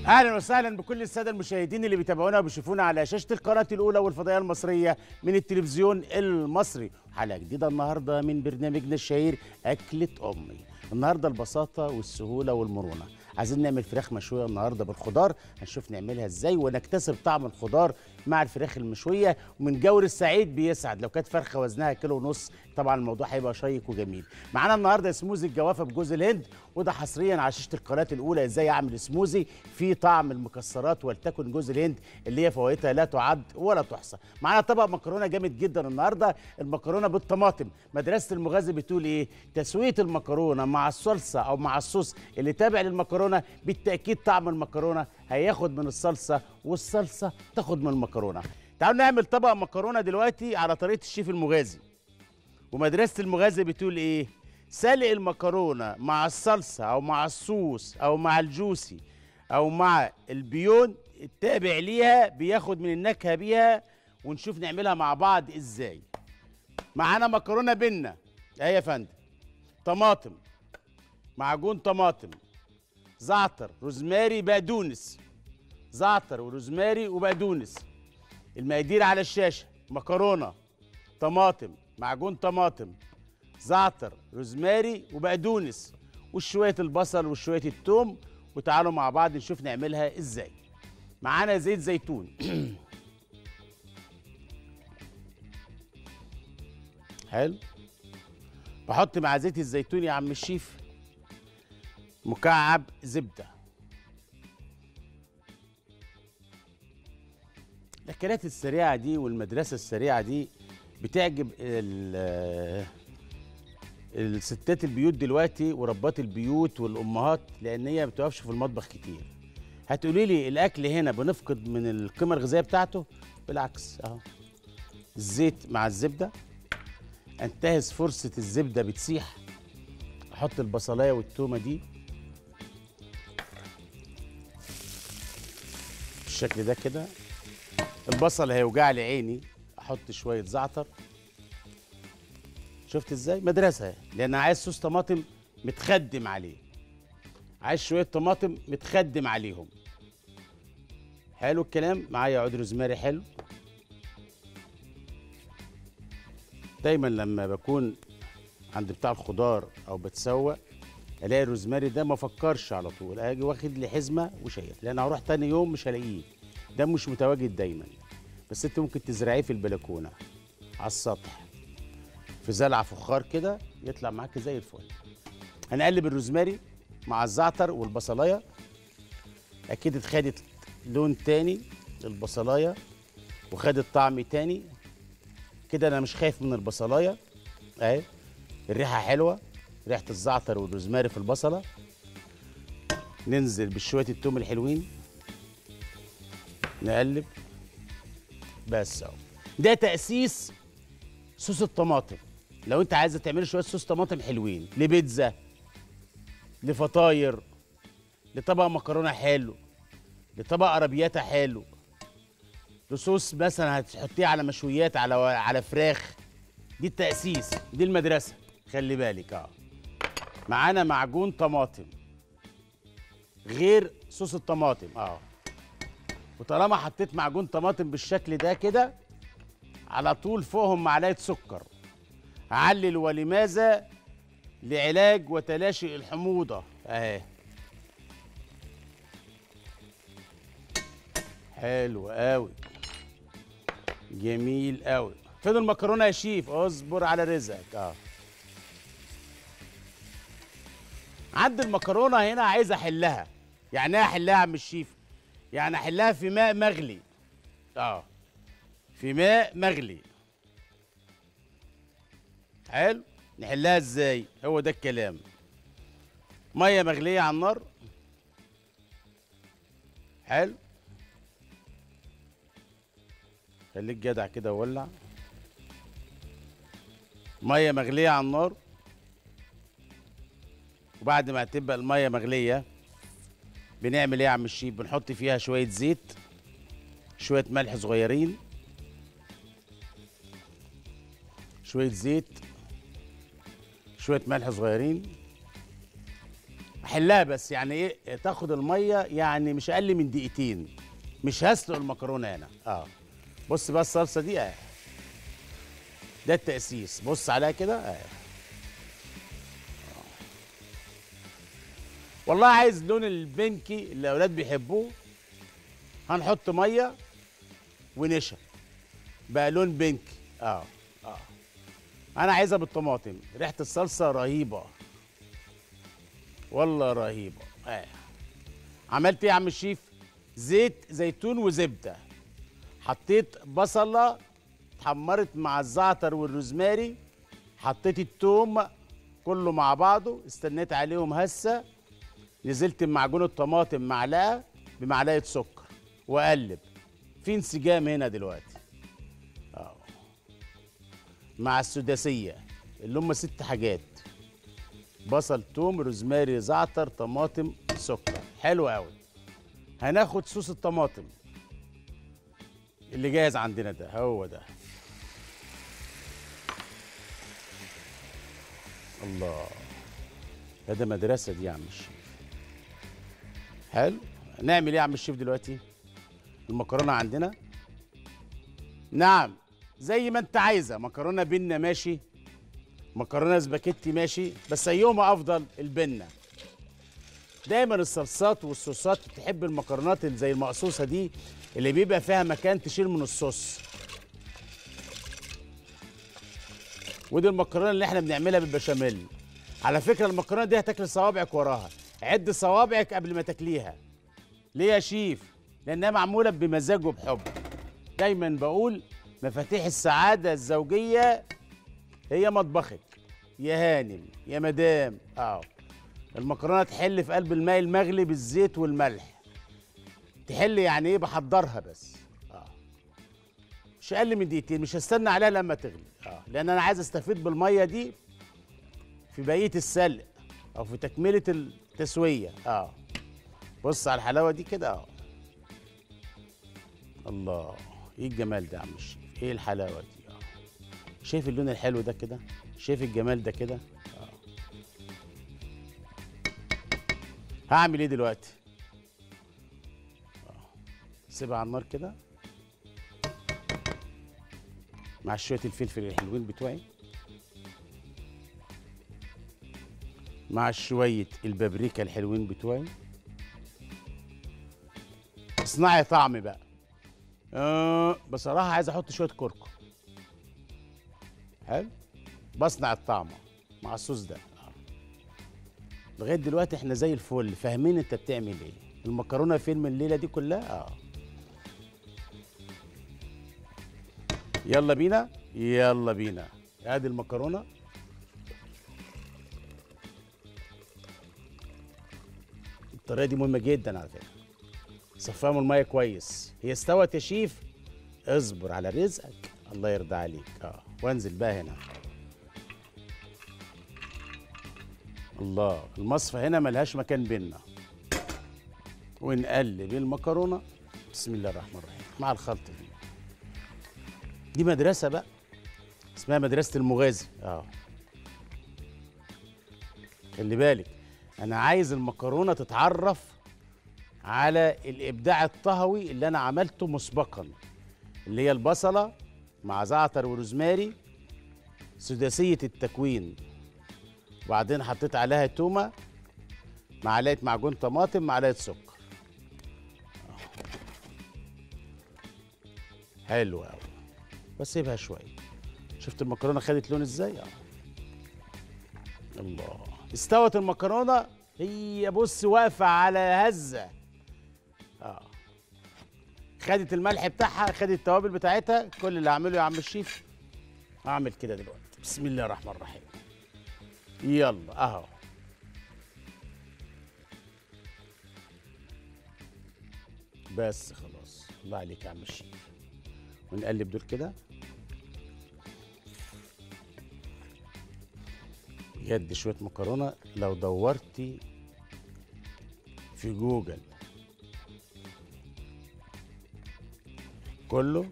اهلا وسهلا بكل الساده المشاهدين اللي بيتابعونا وبيشوفونا على شاشه القناه الاولى والفضائيه المصريه من التلفزيون المصري حلقه جديده النهارده من برنامجنا الشهير اكله امي النهارده البساطه والسهوله والمرونه عايزين نعمل فراخ مشويه النهارده بالخضار هنشوف نعملها ازاي ونكتسب طعم الخضار مع الفراخ المشويه ومن جور السعيد بيسعد لو كانت فرخه وزنها كيلو ونص طبعا الموضوع هيبقى شيق وجميل معانا النهارده سموزي الجوافه بجوز الهند وده حصريا على شاشه القناه الاولى ازاي اعمل سموزي في طعم المكسرات ولتكن جوز الهند اللي هي فوائدها لا تعد ولا تحصى معانا طبق مكرونه جامد جدا النهارده المكرونه بالطماطم مدرسه المغازي بتقول ايه تسويه المكرونه مع الصلصه او مع الصوص اللي تابع للمكرونه بالتاكيد طعم المكرونه هياخد من الصلصه والصلصه تاخد من المكرونه تعالوا نعمل طبق مكرونه دلوقتي على طريقه الشيف المغازي ومدرسه المغازي بتقول ايه سلق المكرونه مع الصلصه او مع الصوص او مع الجوسي او مع البيون التابع ليها بياخد من النكهه بيها ونشوف نعملها مع بعض ازاي معانا مكرونه بينا اهي يا فندم طماطم معجون طماطم زعتر روزماري بقدونس زعتر وروزماري وبقدونس المقادير على الشاشه مكرونه طماطم معجون طماطم زعتر روزماري وبقدونس وشويه البصل وشويه التوم وتعالوا مع بعض نشوف نعملها ازاي معانا زيت زيتون حلو بحط مع زيت الزيتون يا عم الشيف مكعب زبده الاكلات السريعه دي والمدرسه السريعه دي بتعجب ال- الستات البيوت دلوقتي وربات البيوت والامهات لان هي ما بتقفش في المطبخ كتير هتقولي لي الاكل هنا بنفقد من القيمه الغذائيه بتاعته بالعكس اهو الزيت مع الزبده انتهز فرصه الزبده بتسيح احط البصلايه والتومه دي بالشكل ده كده البصل هيوجع لي عيني احط شويه زعتر شفت ازاي مدرسه لان عايز صوص طماطم متخدم عليه عايز شويه طماطم متخدم عليهم حلو الكلام معايا عود روزماري حلو دايما لما بكون عند بتاع الخضار او بتسوق الاقي الروزماري ده ما افكرش على طول اجي واخد لي حزمه وشايل لان هروح تاني يوم مش هلاقيه ده مش متواجد دايما بس انت ممكن تزرعيه في البلكونه على السطح في زلعه فخار كده يطلع معاك زي الفل هنقلب الروزماري مع الزعتر والبصلايه اكيد اتخدت لون تاني البصلايه وخدت طعم تاني كده انا مش خايف من البصلايه اهي الريحه حلوه ريحه الزعتر والروزماري في البصله ننزل بشويه التوم الحلوين نقلب بس اهو ده تاسيس صوص الطماطم لو انت عايزه تعملي شويه صوص طماطم حلوين لبيتزا لفطاير لطبق مكرونه حلو لطبق عربياتا حلو لصوص مثلا هتحطيه على مشويات على على فراخ دي التاسيس دي المدرسه خلي بالك اه معانا معجون طماطم غير صوص الطماطم اه وطالما حطيت معجون طماطم بالشكل ده كده على طول فوقهم معلقه سكر علل ولماذا لعلاج وتلاشي الحموضه اهي حلو قوي جميل قوي فين المكرونه يا شيف اصبر على رزقك اه عند المكرونه هنا عايز احلها يعني ايه احلها يا عم الشيف يعني احلها في ماء مغلي اه في ماء مغلي حلو نحلها ازاي هو ده الكلام ميه مغليه على النار حلو خليك جدع كده وولع ميه مغليه على النار وبعد ما تبقى الميه مغليه بنعمل ايه يا عم الشيف بنحط فيها شويه زيت شويه ملح صغيرين شويه زيت شويه ملح صغيرين احلها بس يعني ايه تاخد الميه يعني مش اقل من دقيقتين مش هسلق المكرونه هنا اه بص بقى الصلصه دي اه ده التاسيس بص عليها كده اه والله عايز اللون البنكي اللي الاولاد بيحبوه هنحط ميه ونشا بقى لون بنكي اه اه انا عايزها بالطماطم ريحه الصلصه رهيبه والله رهيبه اه عملت ايه يا عم الشيف زيت زيتون وزبده حطيت بصله اتحمرت مع الزعتر والروزماري حطيت التوم كله مع بعضه استنيت عليهم هسه نزلت بمعجون الطماطم معلقه بمعلقه سكر واقلب في انسجام هنا دلوقتي اه مع السداسيه اللي هم ست حاجات بصل توم روزماري زعتر طماطم سكر حلو قوي هناخد صوص الطماطم اللي جاهز عندنا ده هو ده الله ده ده مدرسه دي يا عم الشيف حلو نعمل ايه يا عم الشيف دلوقتي المكرونه عندنا نعم زي ما انت عايزه مكرونه بينا ماشي مكرونه سباكيتي ماشي بس ايهما افضل البنه دايما الصلصات والصوصات تحب المكرونات اللي زي المقصوصه دي اللي بيبقى فيها مكان تشيل من الصوص ودي المكرونه اللي احنا بنعملها بالبشاميل على فكره المكرونه دي هتاكل صوابعك وراها عد صوابعك قبل ما تاكليها ليه يا شيف لانها معموله بمزاج وبحب دايما بقول مفاتيح السعاده الزوجيه هي مطبخك يا هانم يا مدام اه المكرونه تحل في قلب الماء المغلي بالزيت والملح تحل يعني ايه بحضرها بس اه مش اقل من دقيقتين مش هستنى عليها لما تغلي اه لان انا عايز استفيد بالميه دي في بقيه السلق او في تكمله التسويه اه بص على الحلاوه دي كده اه الله ايه الجمال ده يا عم الشيف ايه الحلاوه دي اه شايف اللون الحلو ده كده شايف الجمال ده كده اه هعمل ايه دلوقتي آه. سيبها على النار كده مع شويه الفلفل الحلوين بتوعي مع شويه البابريكا الحلوين بتوعي اصنعي طعم بقى أه بصراحه عايز احط شويه كركم حلو بصنع الطعم مع الصوص ده آه. لغايه دلوقتي احنا زي الفل فاهمين انت بتعمل ايه المكرونه فين من الليله دي كلها اه يلا بينا يلا بينا ادي المكرونه الطريقه دي مهمه جدا على فكره صفاها من الميه كويس هي استوت يا شيف اصبر على رزقك الله يرضى عليك اه وانزل بقى هنا الله المصفى هنا ملهاش مكان بينا ونقلب المكرونه بسم الله الرحمن الرحيم مع الخلطه دي دي مدرسه بقى اسمها مدرسه المغازي اه خلي بالك انا عايز المكرونه تتعرف على الابداع الطهوي اللي انا عملته مسبقا اللي هي البصله مع زعتر وروزماري سداسيه التكوين وبعدين حطيت عليها تومه معلقه معجون طماطم معلقه سكر حلو قوي بسيبها شويه شفت المكرونه خدت لون ازاي اه الله استوت المكرونه هي بص واقفه على هزه اه خدت الملح بتاعها خدت التوابل بتاعتها كل اللي هعمله يا عم الشيف هعمل كده دلوقتي بسم الله الرحمن الرحيم يلا اهو بس خلاص الله عليك يا عم الشيف ونقلب دول كده يد شويه مكرونه لو دورتي في جوجل كله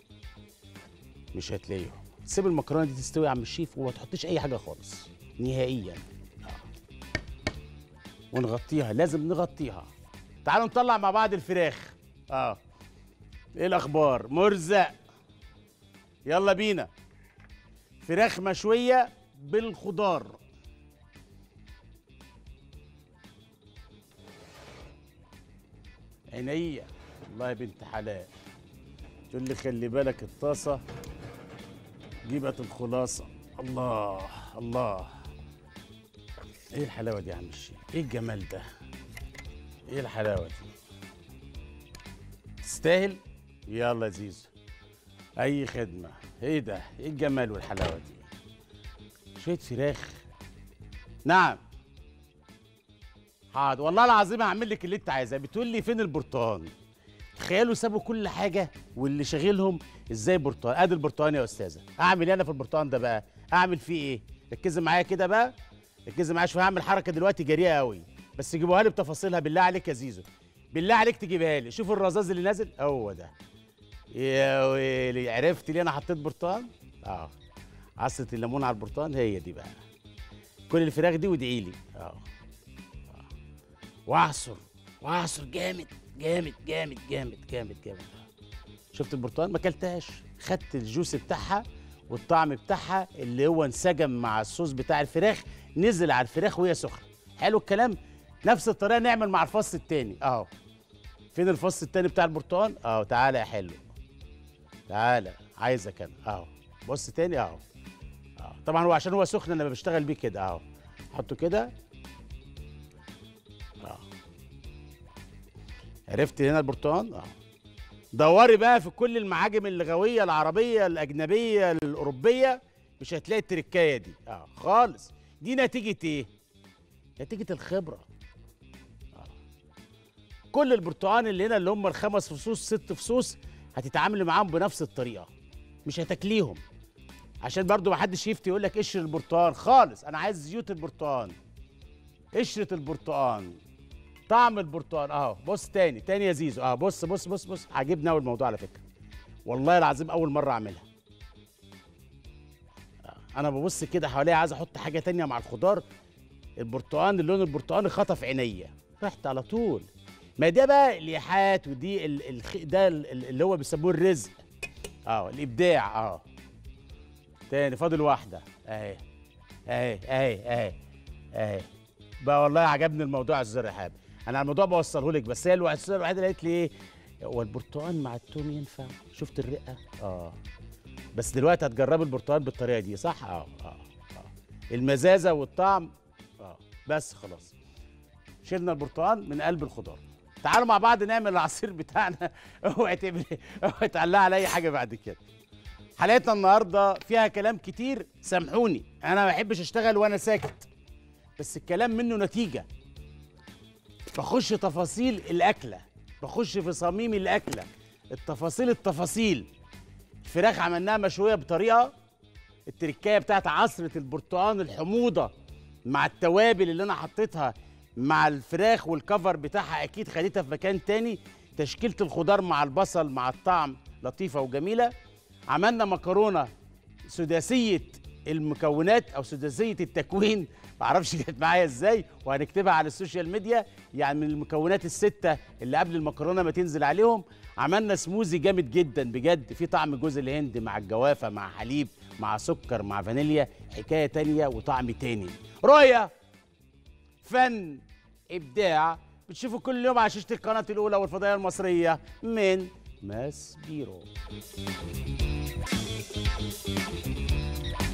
مش هتلاقيهم سيب المكرونه دي تستوي يا عم الشيف وما تحطيش اي حاجه خالص نهائيا آه. ونغطيها لازم نغطيها تعالوا نطلع مع بعض الفراخ اه ايه الاخبار مرزق يلا بينا فراخ مشويه بالخضار عينيا والله يا بنت حلال تقول لي خلي بالك الطاسه جيبت الخلاصه الله الله ايه الحلاوه دي يا عم الشيخ ايه الجمال ده ايه الحلاوه دي تستاهل يلا يا زيزو اي خدمه ايه ده ايه الجمال والحلاوه دي شويه فراخ نعم حاضر والله العظيم هعمل لك اللي انت عايزاه بتقول لي فين البرتقال تخيلوا سابوا كل حاجه واللي شاغلهم ازاي برتقال ادي البرتقال يا استاذه اعمل ايه انا في البرتقال ده بقى اعمل فيه ايه ركزي معايا كده بقى ركزي معايا شويه هعمل حركه دلوقتي جريئه قوي بس جيبوها لي بتفاصيلها بالله عليك يا زيزو بالله عليك تجيبها لي شوف الرذاذ اللي نازل هو ده يا ويلي عرفت ليه انا حطيت برتقال اه عصره الليمون على البرتقال هي دي بقى كل الفراخ دي وادعي لي اه واعصر واعصر جامد جامد جامد جامد جامد جامد شفت البرتقال ما اكلتهاش خدت الجوس بتاعها والطعم بتاعها اللي هو انسجم مع الصوص بتاع الفراخ نزل على الفراخ وهي سخنه حلو الكلام نفس الطريقه نعمل مع الفص التاني اهو فين الفص التاني بتاع البرتقال اهو تعالى يا حلو تعالى عايزك انا اهو بص تاني اهو اهو طبعا هو عشان هو سخن انا بشتغل بيه كده اهو حطه كده عرفت هنا البرتقال اه دوري بقى في كل المعاجم اللغويه العربيه الاجنبيه الاوروبيه مش هتلاقي التركايه دي اه خالص دي نتيجه ايه نتيجه الخبره آه. كل البرتقال اللي هنا اللي هم الخمس فصوص ست فصوص هتتعاملي معاهم بنفس الطريقه مش هتاكليهم عشان برضو ما حدش يفتي يقول لك قشر البرتقال خالص انا عايز زيوت البرتقال قشره البرتقال طعم البرتقال اهو بص تاني تاني يا زيزو اه بص بص بص بص عاجبني قوي الموضوع على فكره والله العظيم اول مره اعملها آه. انا ببص كده حواليا عايز احط حاجه تانية مع الخضار البرتقال اللون البرتقالي خطف عينيا رحت على طول ما ده بقى الياحات ودي ال ال ده ال اللي هو بيسموه الرزق اه الابداع اه تاني فاضل واحده اهي اهي اهي اهي اهي بقى والله عجبني الموضوع يا استاذ رحاب انا الموضوع بوصله لك بس هي الوحيده الوحيده اللي قالت لي ايه هو البرتقال مع التوم ينفع شفت الرقه اه بس دلوقتي هتجربي البرتقال بالطريقه دي صح اه اه اه المزازه والطعم اه بس خلاص شلنا البرتقال من قلب الخضار تعالوا مع بعض نعمل العصير بتاعنا اوعي تعمل اوعي تعلق على اي حاجه بعد كده حلقتنا النهارده فيها كلام كتير سامحوني انا ما بحبش اشتغل وانا ساكت بس الكلام منه نتيجه بخش تفاصيل الاكله بخش في صميم الاكله التفاصيل التفاصيل الفراخ عملناها مشويه بطريقه التركايه بتاعت عصره البرتقال الحموضه مع التوابل اللي انا حطيتها مع الفراخ والكفر بتاعها اكيد خليتها في مكان تاني تشكيله الخضار مع البصل مع الطعم لطيفه وجميله عملنا مكرونه سداسيه المكونات او سداسيه التكوين معرفش جت معايا ازاي وهنكتبها على السوشيال ميديا يعني من المكونات السته اللي قبل المكرونه ما تنزل عليهم عملنا سموزي جامد جدا بجد في طعم جوز الهند مع الجوافه مع حليب مع سكر مع فانيليا حكايه تانية وطعم تاني رؤيه فن ابداع بتشوفوا كل يوم على شاشه القناه الاولى والفضائيه المصريه من ماس بيرو